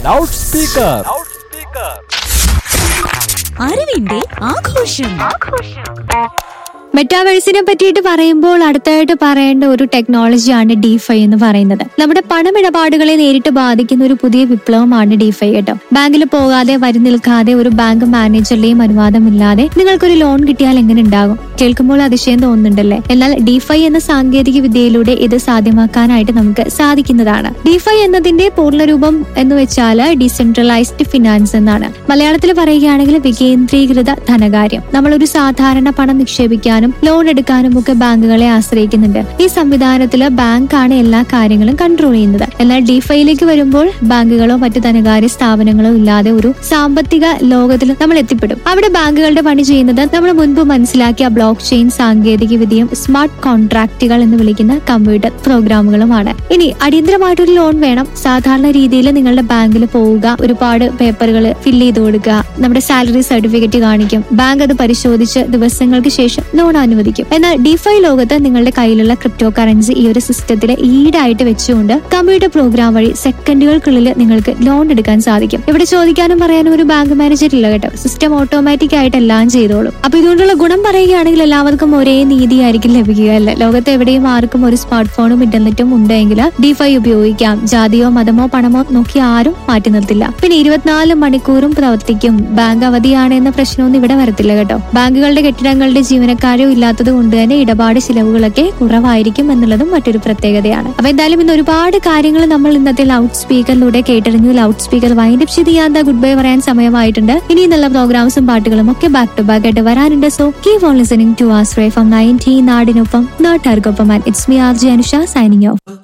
loud speaker അറിവിന്റെ ആഘോഷം മെറ്റാവേഴ്സിനെ പറ്റിയിട്ട് പറയുമ്പോൾ അടുത്തായിട്ട് പറയേണ്ട ഒരു ടെക്നോളജിയാണ് ഡിഫൈ എന്ന് പറയുന്നത് നമ്മുടെ പണമിടപാടുകളെ നേരിട്ട് ബാധിക്കുന്ന ഒരു പുതിയ വിപ്ലവമാണ് ഡിഫൈ കേട്ടോ ബാങ്കിൽ പോകാതെ വരി നിൽക്കാതെ ഒരു ബാങ്ക് മാനേജറുടെയും അനുവാദമില്ലാതെ നിങ്ങൾക്കൊരു ലോൺ കിട്ടിയാൽ എങ്ങനെ ഉണ്ടാകും കേൾക്കുമ്പോൾ അതിശയം തോന്നുന്നുണ്ടല്ലേ എന്നാൽ ഡിഫൈ എന്ന സാങ്കേതിക വിദ്യയിലൂടെ ഇത് സാധ്യമാക്കാനായിട്ട് നമുക്ക് സാധിക്കുന്നതാണ് ഡിഫൈ എന്നതിന്റെ പൂർണ്ണരൂപം എന്ന് വെച്ചാൽ ഡീസെൻട്രലൈസ്ഡ് ഫിനാൻസ് എന്നാണ് മലയാളത്തിൽ പറയുകയാണെങ്കിൽ വികേന്ദ്രീകൃത ധനകാര്യം നമ്മൾ ഒരു സാധാരണ പണം നിക്ഷേപിക്കാനും ലോൺ എടുക്കാനും ഒക്കെ ബാങ്കുകളെ ആശ്രയിക്കുന്നുണ്ട് ഈ സംവിധാനത്തിൽ ബാങ്കാണ് എല്ലാ കാര്യങ്ങളും കൺട്രോൾ ചെയ്യുന്നത് എന്നാൽ ഡിഫൈയിലേക്ക് വരുമ്പോൾ ബാങ്കുകളോ മറ്റു ധനകാര്യ സ്ഥാപനങ്ങളോ ഇല്ലാതെ ഒരു സാമ്പത്തിക ലോകത്തിൽ നമ്മൾ എത്തിപ്പെടും അവിടെ ബാങ്കുകളുടെ പണി ചെയ്യുന്നത് നമ്മൾ മുൻപ് മനസ്സിലാക്കിയ ബ്ലോക്ക് ചെയിൻ സാങ്കേതിക വിദ്യയും സ്മാർട്ട് കോൺട്രാക്റ്റുകൾ എന്ന് വിളിക്കുന്ന കമ്പ്യൂട്ടർ പ്രോഗ്രാമുകളുമാണ് ഇനി അടിയന്തരമായിട്ടൊരു ലോൺ വേണം സാധാരണ രീതിയിൽ നിങ്ങളുടെ ബാങ്കിൽ പോവുക ഒരുപാട് പേപ്പറുകൾ ഫില്ല് ചെയ്ത് കൊടുക്കുക നമ്മുടെ സാലറി സർട്ടിഫിക്കറ്റ് കാണിക്കും ബാങ്ക് അത് പരിശോധിച്ച് ദിവസങ്ങൾക്ക് ശേഷം ലോൺ അനുവദിക്കും എന്നാൽ ഡിഫൈ ലോകത്ത് നിങ്ങളുടെ കയ്യിലുള്ള ക്രിപ്റ്റോ കറൻസി ഈ ഒരു സിസ്റ്റത്തിൽ ഈടായിട്ട് വെച്ചുകൊണ്ട് കമ്പ്യൂട്ടർ പ്രോഗ്രാം വഴി സെക്കൻഡുകൾക്കുള്ളിൽ നിങ്ങൾക്ക് ലോൺ എടുക്കാൻ സാധിക്കും ഇവിടെ ചോദിക്കാനും പറയാനും ഒരു ബാങ്ക് മാനേജർ ഇല്ല കേട്ടോ സിസ്റ്റം ഓട്ടോമാറ്റിക് ആയിട്ട് എല്ലാം ചെയ്തോളും അപ്പൊ ഇതുകൊണ്ടുള്ള ഗുണം പറയുകയാണെങ്കിൽ എല്ലാവർക്കും ഒരേ നീതിയായിരിക്കും ലഭിക്കുക അല്ലേ ലോകത്ത് എവിടെയും ആർക്കും ഒരു സ്മാർട്ട് ഫോണും ഇന്റർനെറ്റും ഉണ്ടെങ്കിൽ ഡിഫൈ ഉപയോഗിക്കാം ജാതിയോ മതമോ പണമോ നോക്കി ആരും മാറ്റി നിർത്തില്ല പിന്നെ ഇരുപത്തിനാല് മണിക്കൂറും പ്രവർത്തിക്കും ബാങ്ക് അവധിയാണ് എന്ന പ്രശ്നമൊന്നും ഇവിടെ വരത്തില്ല കേട്ടോ ബാങ്കുകളുടെ കെട്ടിടങ്ങളുടെ ജീവനക്കാരോ ഇല്ലാത്തത് കൊണ്ട് തന്നെ ഇടപാട് ചിലവുകളൊക്കെ കുറവായിരിക്കും എന്നുള്ളതും മറ്റൊരു പ്രത്യേകതയാണ് അപ്പൊ എന്തായാലും ഇന്ന് ഒരുപാട് കാര്യങ്ങൾ നമ്മൾ ഇന്നത്തെ ലൗഡ് സ്പീക്കറിലൂടെ കേട്ടറിഞ്ഞു ലൗഡ് സ്പീക്കർ വൈൻഡപ്പ് ചെയ്ത് ചെയ്യാൻ ഗുഡ് ബൈ പറയാൻ സമയമായിട്ടുണ്ട് ഇനി നല്ല പ്രോഗ്രാംസും പാട്ടുകളും ഒക്കെ ബാക്ക് ടു ബാക്ക് ആയിട്ട് വരാനുണ്ട് so keep on listening to ആസ്ട്രേ ഫ്രം നയൻറ്റീൻ നാടിനൊപ്പം നാട്ടുകാർക്കൊപ്പം it's me R J Anusha signing of